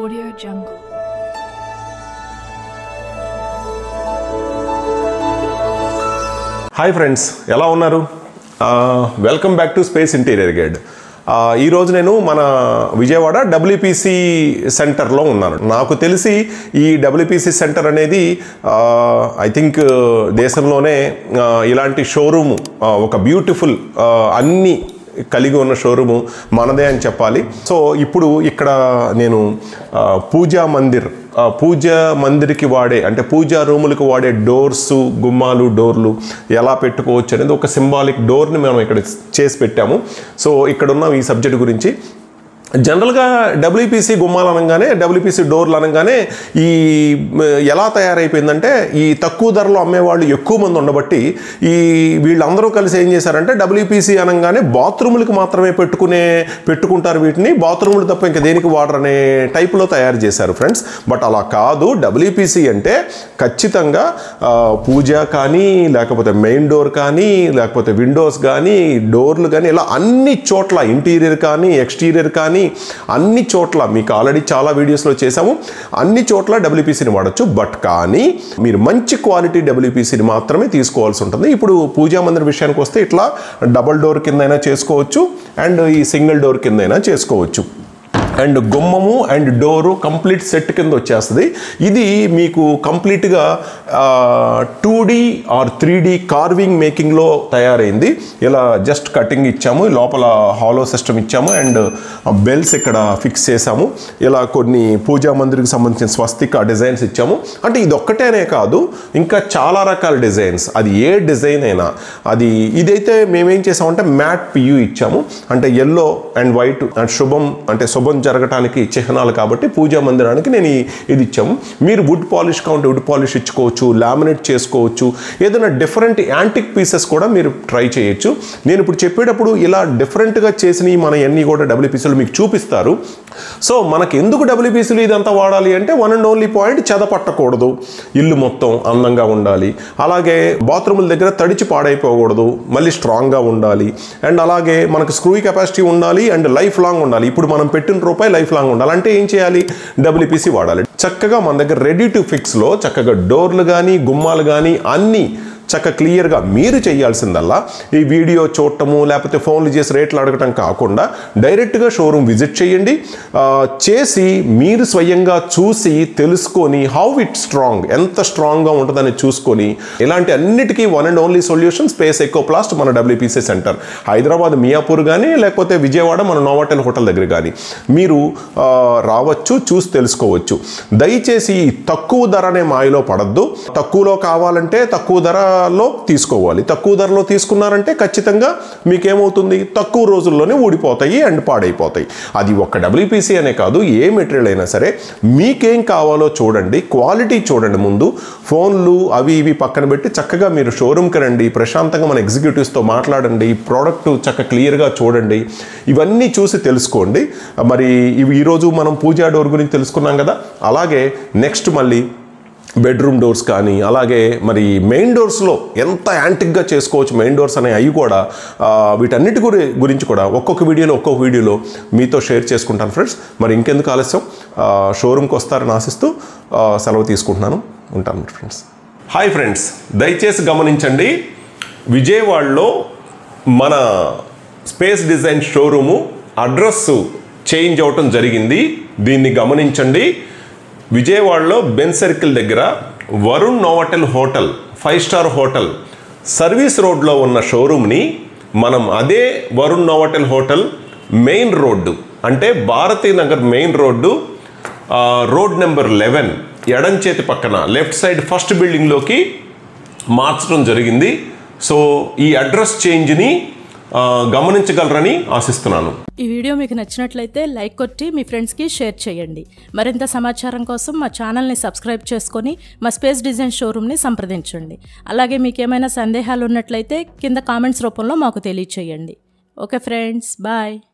Audio Jungle. Hi friends ఎలా ఉన్నారు welcome back to Space Interior Guide ఈరోజు నేను మన విజయవాడ డబ్ల్యూపీసీ సెంటర్లో ఉన్నాను నాకు తెలిసి ఈ డబ్ల్యూపీసీ సెంటర్ అనేది ఐ థింక్ దేశంలోనే ఆ, ఇలాంటి షోరూము ఒక బ్యూటిఫుల్ అన్ని కలిగి ఉన్న షోరూము మనదే అని చెప్పాలి సో ఇప్పుడు ఇక్కడ నేను ఆ, పూజా మందిర్ ఆ, పూజ మందిర్కి వాడే అంటే పూజా రూములకు వాడే డోర్స్ గుమ్మాలు డోర్లు ఎలా పెట్టుకోవచ్చు అనేది ఒక సింబాలిక్ డోర్ని మనం ఇక్కడ చేసి పెట్టాము సో ఇక్కడ ఉన్న ఈ సబ్జెక్ట్ గురించి జనరల్గా డబ్ల్యూపీసీ గుమ్మాలు అనగానే డబ్ల్యూపీసీ డోర్లు అనగానే ఈ మ, ఎలా తయారైపోయిందంటే ఈ తక్కువ ధరలో అమ్మేవాళ్ళు ఎక్కువ మంది ఉండబట్టి ఈ వీళ్ళందరూ కలిసి ఏం చేశారంటే డబ్ల్యూపీసీ అనగానే బాత్రూములకు మాత్రమే పెట్టుకునే పెట్టుకుంటారు వీటిని బాత్రూములు తప్ప ఇంకా దేనికి వాడరు అనే టైప్లో తయారు చేశారు ఫ్రెండ్స్ బట్ అలా కాదు డబ్ల్యూపీసీ అంటే ఖచ్చితంగా ఆ, పూజ కానీ లేకపోతే మెయిన్ డోర్ కానీ లేకపోతే విండోస్ కానీ డోర్లు కానీ ఇలా అన్ని చోట్ల ఇంటీరియర్ కానీ ఎక్స్టీరియర్ కానీ అన్ని చోట్ల మీకు ఆల్రెడీ చాలా వీడియోస్లో చేసాము అన్ని చోట్ల డబ్ల్యూపీసీని వాడచ్చు బట్ కానీ మీరు మంచి క్వాలిటీ డబ్ల్యూపీసీని మాత్రమే తీసుకోవాల్సి ఉంటుంది ఇప్పుడు పూజా మందిర్ విషయానికి వస్తే ఇట్లా డబల్ డోర్ కిందైనా చేసుకోవచ్చు అండ్ ఈ సింగిల్ డోర్ కిందైనా చేసుకోవచ్చు అండ్ గుమ్మము అండ్ డోరు కంప్లీట్ సెట్ కింద వచ్చేస్తుంది ఇది మీకు కంప్లీట్గా two D or three D carving మేకింగ్లో తయారైంది ఇలా జస్ట్ కటింగ్ ఇచ్చాము లోపల హాలో సిస్టమ్ ఇచ్చాము అండ్ బెల్స్ ఇక్కడ ఫిక్స్ చేసాము ఇలా కొన్ని పూజా మందిరికి సంబంధించిన స్వస్తిక డిజైన్స్ ఇచ్చాము అంటే ఇది ఒక్కటేనే కాదు ఇంకా చాలా రకాల డిజైన్స్ అది ఏ డిజైన్ అయినా అది ఇదైతే మేమేం చేసామంటే మ్యాట్ పియు ఇచ్చాము అంటే ఎల్లో అండ్ వైట్ అండ్ శుభం అంటే శుభం జరగటానికి చిహ్నాలు కాబట్టి పూజా మందిరానికి నేను ఈ- ఇది ఇచ్చాము మీరు వుడ్ పాలిష్ కావాలంటే వుడ్ పాలిష్ ఇచ్చుకోవచ్చు లామినేట్ చేసుకోవచ్చు ఏదైనా డిఫరెంట్ యాంటిక్ పీసెస్ కూడా మీరు ట్రై చేయొచ్చు నేను ఇప్పుడు చెప్పేటప్పుడు ఇలా డిఫరెంట్గా చేసినవి మన అన్ని కూడా డబ్ల్యూపీసీలు మీకు చూపిస్తారు సో మనకి ఎందుకు డబ్ల్యూపీసీలు ఇదంతా వాడాలి అంటే వన్ అండ్ ఓన్లీ పాయింట్ చెద పట్టకూడదు ఇల్లు మొత్తం అందంగా ఉండాలి అలాగే బాత్రూముల దగ్గర తడిచి పాడైపోకూడదు మళ్ళీ స్ట్రాంగ్గా ఉండాలి అండ్ అలాగే మనకు స్క్రూ కెపాసిటీ ఉండాలి అండ్ లైఫ్ లాంగ్ ఉండాలి ఇప్పుడు మనం పెట్టిన రూపాయి లైఫ్ లాంగ్ ఉండాలి అంటే ఏం చేయాలి డబ్ల్యూపీసీ వాడాలి చక్కగా మన దగ్గర రెడీ టు ఫిక్స్లో చక్కగా డోర్లు కానీ గుమ్మాలు కానీ అన్నీ చక్క క్లియర్గా మీరు చేయాల్సిందల్లా ఈ వీడియో చూడటము లేకపోతే ఫోన్లు చేసి రేట్లు అడగటం కాకుండా డైరెక్ట్గా షోరూమ్ విజిట్ చేయండి ఆ, చేసి మీరు స్వయంగా చూసి తెలుసుకొని హౌ ఇట్ స్ట్రాంగ్ ఎంత స్ట్రాంగ్గా ఉంటుందని చూసుకొని ఇలాంటి అన్నిటికీ one and only solution Space Ecoplast మన డబ్ల్యూపీసీ సెంటర్ హైదరాబాద్ మియాపూర్ కానీ లేకపోతే విజయవాడ మన నోవాటెల్ హోటల్ దగ్గర కానీ మీరు ఆ, రావచ్చు చూసి తెలుసుకోవచ్చు దయచేసి ఈ తక్కువ ధర అనే మాయలో పడద్దు తక్కువలో కావాలంటే తక్కువ ధరలో తీసుకోవాలి తక్కువ ధరలో తీసుకున్నారంటే ఖచ్చితంగా మీకేమవుతుంది తక్కువ రోజుల్లోనే ఊడిపోతాయి అండ్ పాడైపోతాయి అది ఒక డబ్ల్యూపీసీ అనే కాదు ఏ మెటీరియల్ అయినా సరే మీకేం కావాలో చూడండి క్వాలిటీ చూడండి ముందు ఫోన్లు అవి ఇవి పక్కన పెట్టి చక్కగా మీరు షోరూమ్కి రండి ప్రశాంతంగా మన ఎగ్జిక్యూటివ్స్తో మాట్లాడండి ప్రోడక్ట్ చక్క క్లియర్గా చూడండి ఇవన్నీ చూసి తెలుసుకోండి మరి ఇవి ఈరోజు మనం పూజా డోర్ గురించి తెలుసుకున్నాం కదా అలాగే నెక్స్ట్ మళ్ళీ బెడ్రూమ్ డోర్స్ కానీ అలాగే మరి మెయిన్ డోర్స్లో ఎంత యాంటిక్గా చేసుకోవచ్చు మెయిన్ డోర్స్ అనే అవి కూడా ఆ, వీటన్నిటి గురి గురించి కూడా ఒక్కొక్క వీడియోలో ఒక్కొక్క వీడియోలో మీతో షేర్ చేసుకుంటాను ఫ్రెండ్స్ మరి ఇంకెందుకు ఆలస్యం ఆ, షోరూమ్కి వస్తారని ఆశిస్తూ ఆ, సెలవు తీసుకుంటున్నాను ఉంటాను మరి ఫ్రెండ్స్ హాయ్ ఫ్రెండ్స్ దయచేసి గమనించండి విజయవాడలో మన Space design showroom address change అవటం జరిగింది దీన్ని గమనించండి విజయవాడలో బెన్ సర్కిల్ దగ్గర Varun Novotel hotel five star hotel service రోడ్లో ఉన్న షోరూమ్ని మనం అదే Varun Novotel hotel main road అంటే భారతీ నగర్ మెయిన్ రోడ్డు ఆ, రోడ్ నెంబర్ లెవెన్ ఎడం చేతి పక్కన లెఫ్ట్ సైడ్ ఫస్ట్ బిల్డింగ్లోకి మార్చడం జరిగింది సో ఈ అడ్రస్ చేంజ్ని ఆ, గమనించగలరని ఆశిస్తున్నాను ఈ వీడియో మీకు నచ్చినట్లయితే లైక్ కొట్టి మీ ఫ్రెండ్స్కి షేర్ చేయండి మరింత సమాచారం కోసం మా ఛానల్ని సబ్స్క్రైబ్ చేసుకొని మా స్పేస్ డిజైన్ షోరూమ్ని సంప్రదించండి అలాగే మీకు ఏమైనా సందేహాలు ఉన్నట్లయితే కింద కామెంట్స్ రూపంలో మాకు తెలియచేయండి ఓకే ఫ్రెండ్స్ బాయ్